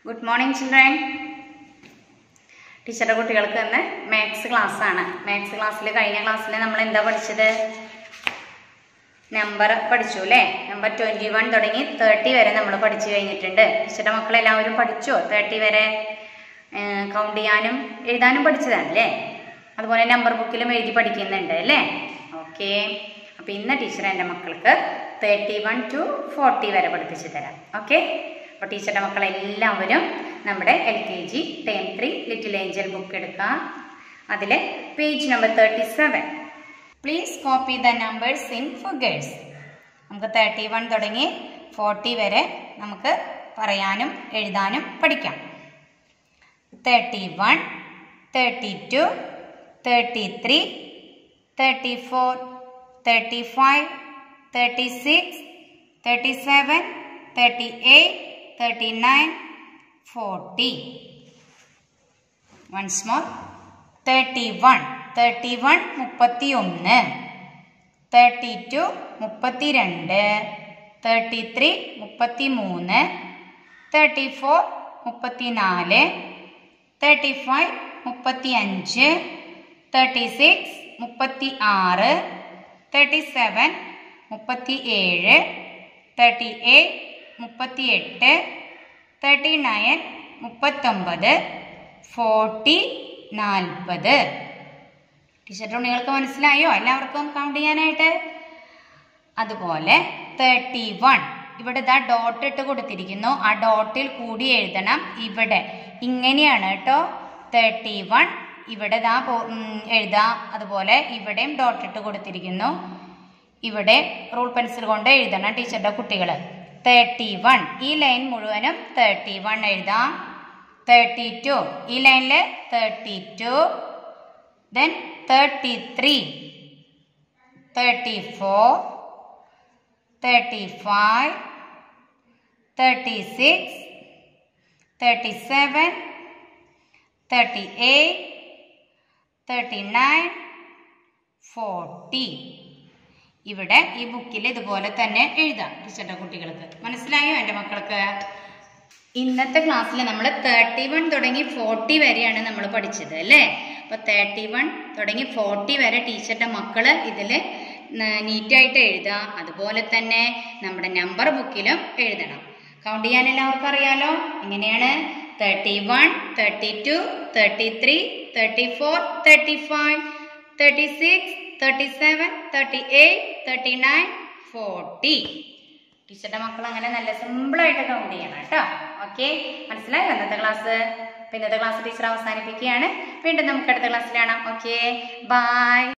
good morning children ടീച്ചറുടെ കുട്ടികൾക്ക് ഇന്ന് മാത്സ് ക്ലാസ് ആണ് മാത്സ് ക്ലാസ്സിൽ കഴിഞ്ഞ ക്ലാസ്സിൽ നമ്മൾ എന്താ പഠിച്ചത് നമ്പർ പഠിച്ചു അല്ലേ നമ്പർ ട്വൻറ്റി വൺ തുടങ്ങി തേർട്ടി വരെ നമ്മൾ പഠിച്ചു കഴിഞ്ഞിട്ടുണ്ട് ടീച്ചറുടെ മക്കളെല്ലാവരും പഠിച്ചോ തേർട്ടി വരെ കൗണ്ട് ചെയ്യാനും എഴുതാനും പഠിച്ചതാണ് അല്ലേ അതുപോലെ നമ്പർ ബുക്കിലും എഴുതി പഠിക്കുന്നുണ്ട് അല്ലേ ഓക്കെ അപ്പോൾ ഇന്ന് ടീച്ചർ എൻ്റെ മക്കൾക്ക് തേർട്ടി വൺ ടു ഫോർട്ടി വരെ പഠിപ്പിച്ചു തരാം ഓക്കെ അപ്പോൾ ടീച്ചറുടെ മക്കളെല്ലാവരും നമ്മുടെ L K G term three little angel book എടുക്കുക അതിൽ page number thirty seven please copy the numbers in figures നമുക്ക് തേർട്ടി വൺ തുടങ്ങി ഫോർട്ടി വരെ നമുക്ക് പറയാനും എഴുതാനും പഠിക്കാം thirty one thirty two thirty three thirty four thirty five thirty six thirty seven thirty eight thirty nine forty once more thirty one thirty one മുപ്പത്തി ഒന്ന് thirty two മുപ്പത്തി രണ്ട് തേർട്ടി ത്രീ മുപ്പത്തി മൂന്ന് തേർട്ടി ഫോർ മുപ്പത്തി നാല് thirty five മുപ്പത്തി അഞ്ച് തേർട്ടി സിക്സ് മുപ്പത്തി ആറ് തേർട്ടി സെവൻ മുപ്പത്തി ഏഴ് തേർട്ടി എയ്റ്റ് മുപ്പത്തി എട്ട് തേർട്ടി നയൻ മുപ്പത്തൊമ്പത് ഫോർട്ടി നാൽപ്പത് ടീച്ചർ ഉണ്ണികൾക്ക് മനസ്സിലായോ എല്ലാവർക്കും കൗണ്ട് ചെയ്യാനായിട്ട് അതുപോലെ തേർട്ടി വൺ ഇവിടെ ഇതാ ഡോട്ട് ഇട്ട് കൊടുത്തിരിക്കുന്നു ആ ഡോട്ടിൽ കൂടി എഴുതണം ഇവിടെ ഇങ്ങനെയാണ് കേട്ടോ തേർട്ടി വൺ ഇവിടെ ദാ എഴുതാം അതുപോലെ ഇവിടെയും ഡോട്ട് ഇട്ട് കൊടുത്തിരിക്കുന്നു ഇവിടെ റൂൾ പെൻസിൽ കൊണ്ട് എഴുതണം ടീച്ചറുടെ കുട്ടികൾ തേർട്ടി വൺ ഈ ലൈൻ മുഴുവനും തേർട്ടി വൺ എഴുതാം തേർട്ടി ടു ഈ ലൈനിൽ thirty two then thirty three thirty four thirty five thirty six thirty seven thirty eight thirty nine forty ഇവിടെ ഈ ബുക്കിൽ ഇതുപോലെ തന്നെ എഴുതാം ടീച്ചറുടെ കുട്ടികൾക്ക് മനസ്സിലായോ എൻ്റെ മക്കൾക്ക് ഇന്നത്തെ ക്ലാസ്സിൽ നമ്മൾ തേർട്ടി വൺ തുടങ്ങി ഫോർട്ടി വരെയാണ് നമ്മൾ പഠിച്ചത് അല്ലേ അപ്പോൾ തേർട്ടി വൺ തുടങ്ങി ഫോർട്ടി വരെ ടീച്ചറുടെ മക്കൾ ഇതിൽ നീറ്റായിട്ട് എഴുതാം അതുപോലെ തന്നെ നമ്മുടെ നമ്പർ ബുക്കിലും എഴുതണം കൗണ്ട് ചെയ്യാൻ എല്ലാവർക്കും അറിയാലോ എങ്ങനെയാണ് thirty one thirty two thirty three thirty four thirty five thirty six thirty seven thirty eight thirty nine forty ടീച്ചറുടെ മക്കൾ അങ്ങനെ നല്ല സിമ്പിളായിട്ട് കൗണ്ട് ചെയ്യണം കേട്ടോ ഓക്കെ മനസ്സിലായോ ഇന്നത്തെ ക്ലാസ് ഇന്നത്തെ ക്ലാസ് ടീച്ചർ അവസാനിപ്പിക്കുകയാണ് വീണ്ടും നമുക്ക് അടുത്ത ക്ലാസ്സിൽ കാണാം ഓക്കെ ബൈ